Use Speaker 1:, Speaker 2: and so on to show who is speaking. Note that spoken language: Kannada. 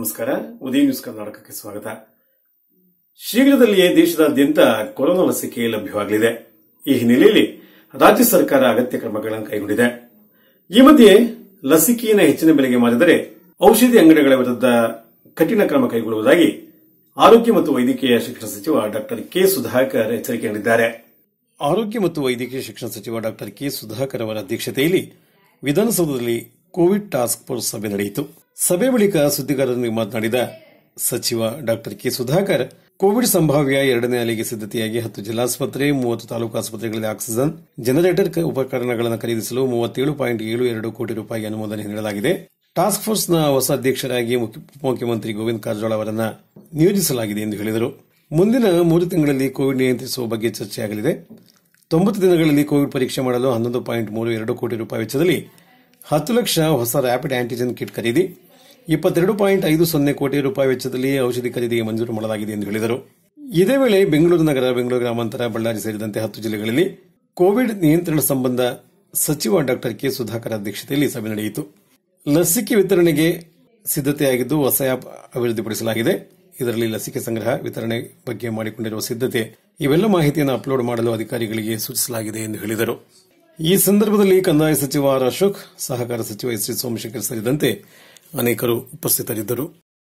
Speaker 1: ನಮಸ್ಕಾರ ಉದಯ ನ್ಯೂಸ್ ಕರ್ನಾಟಕಕ್ಕೆ ಸ್ವಾಗತ ಶೀಘ್ರದಲ್ಲಿಯೇ ದೇಶದಾದ್ಯಂತ ಕೊರೋನಾ ಲಸಿಕೆ ಲಭ್ಯವಾಗಲಿದೆ ಈ ಹಿನ್ನೆಲೆಯಲ್ಲಿ ರಾಜ್ಯ ಸರ್ಕಾರ ಅಗತ್ಯ ಕ್ರಮಗಳನ್ನು ಕೈಗೊಂಡಿದೆ ಈ ಮಧ್ಯೆ ಲಸಿಕೆಯನ್ನು ಹೆಚ್ಚಿನ ಬೆಲೆಗೆ ಮಾರಿದರೆ ಔಷಧಿ ಅಂಗಡಿಗಳ ವಿರುದ್ಧ ಕಠಿಣ ಕ್ರಮ ಕೈಗೊಳ್ಳುವುದಾಗಿ ಆರೋಗ್ಯ ಮತ್ತು ವೈದ್ಯಕೀಯ ಶಿಕ್ಷಣ ಸಚಿವ ಡಾ ಕೆ ಸುಧಾಕರ್ ಎಚ್ಚರಿಕೆ ನೀಡಿದ್ದಾರೆ ಆರೋಗ್ಯ ಮತ್ತು ವೈದ್ಯಕೀಯ ಶಿಕ್ಷಣ ಸಚಿವ ಡಾ ಕೆ ಸುಧಾಕರ್ ಅವರ ಅಧ್ಯಕ್ಷತೆಯಲ್ಲಿ ವಿಧಾನಸೌಧದಲ್ಲಿ ಕೋವಿಡ್ ಟಾಸ್ಕ್ ಫೋರ್ಸ್ ಸಭೆ ನಡೆಯಿತು ಸಭೆ ಬಳಿಕ ಸುದ್ದಿಗಾರರೊಂದಿಗೆ ಮಾತನಾಡಿದ ಸಚಿವ ಡಾ ಕೆ ಸುಧಾಕರ್ ಕೋವಿಡ್ ಸಂಭಾವ್ಯ ಎರಡನೇ ಅಲೆಗೆ ಸಿದ್ದತೆಯಾಗಿ ಹತ್ತು ಜಿಲ್ಲಾಸ್ಪತ್ರೆ ಮೂವತ್ತು ತಾಲೂಕು ಆಸ್ಪತ್ರೆಗಳಲ್ಲಿ ಆಕ್ಸಿಜನ್ ಜನರೇಟರ್ ಕ- ಉಪಕರಣಗಳನ್ನು ಖರೀದಿಸಲು ಮೂವತ್ತೇಳು ಪಾಯಿಂಟ್ ಏಳು ಎರಡು ಕೋಟಿ ರೂಪಾಯಿ ಅನುಮೋದನೆ ನೀಡಲಾಗಿದೆ ಟಾಸ್ಕ್ ಫೋರ್ಸ್ನ ಹೊಸ ಅಧ್ಯಕ್ಷರಾಗಿ ಮುಖ್ಯ- ಉಪಮುಖ್ಯಮಂತ್ರಿ ಗೋವಿಂದ ಕಾರಜೋಳ ಅವರನ್ನು ನಿಯೋಜಿಸಲಾಗಿದೆ ಎಂದು ಹೇಳಿದರು ಮುಂದಿನ ಮೂರು ತಿಂಗಳಲ್ಲಿ ಕೋವಿಡ್ ನಿಯಂತ್ರಿಸುವ ಬಗ್ಗೆ ಚರ್ಚೆಯಾಗಲಿದೆ ತೊಂಬತ್ತು ದಿನಗಳಲ್ಲಿ ಕೋವಿಡ್ ಪರೀಕ್ಷೆ ಮಾಡಲು ಹನ್ನೊಂದು ಪಾಯಿಂಟ್ ಮೂರು ಎರಡು ಕೋಟಿ ರೂಪಾಯಿ ವೆಚ್ಚದಲ್ಲಿ ಹತ್ತು ಲಕ್ಷ ಹೊಸ ರ್ಯಾಪಿಡ್ ಆಂಟಿಜೆನ್ ಕಿಟ್ ಖರೀದಿ ಇಪ್ಪತ್ತೆರಡು ಪಾಯಿಂಟ್ ಐದು ಸೊನ್ನೆ ಕೋಟಿ ರೂಪಾಯಿ ವೆಚ್ಚದಲ್ಲಿ ಔಷಧಿ ಖರೀದಿಗೆ ಮಂಜೂರು ಮಾಡಲಾಗಿದೆ ಎಂದು ಹೇಳಿದರು ಇದೇ ವೇಳೆ ಬೆಂಗಳೂರು ನಗರ ಬೆಂಗಳೂರು ಗ್ರಾಮಾಂತರ ಬಳ್ಳಾರಿ ಸೇರಿದಂತೆ ಹತ್ತು ಜಿಲ್ಲೆಗಳಲ್ಲಿ ಕೋವಿಡ್ ನಿಯಂತ್ರಣ ಸಂಬಂಧ ಸಚಿವ ಡಾ ಕೆ ಸುಧಾಕರ್ ಅಧ್ಯಕ್ಷತೆಯಲ್ಲಿ ಸಭೆ ನಡೆಯಿತು ಲಸಿಕೆ ವಿತರಣೆಗೆ ಸಿದ್ದತೆಯಾಗಿದ್ದು ಹೊಸ ಆ್ಯಪ್ ಅಭಿವೃದ್ಧಿಪಡಿಸಲಾಗಿದೆ ಇದರಲ್ಲಿ ಲಸಿಕೆ ಸಂಗ್ರಹ ವಿತರಣೆ ಬಗ್ಗೆ ಮಾಡಿಕೊಂಡಿರುವ ಸಿದ್ದತೆ ಇವೆಲ್ಲ ಮಾಹಿತಿಯನ್ನು ಅಪ್ಲೋಡ್ ಮಾಡಲು ಅಧಿಕಾರಿಗಳಿಗೆ ಸೂಚಿಸಲಾಗಿದೆ ಎಂದು ಹೇಳಿದರು ಈ ಸಂದರ್ಭದಲ್ಲಿ ಕಂದಾಯ ಸಚಿವ ಆರ್ ಅಶೋಕ್ ಸಹಕಾರ ಸಚಿವ ಎಸ್ ಟಿ ಸೋಮಶೇಖರ್ ಸೇರಿದಂತೆ ಅನೇಕರು ಉಪಸ್ಥಿತರಿದ್ದರು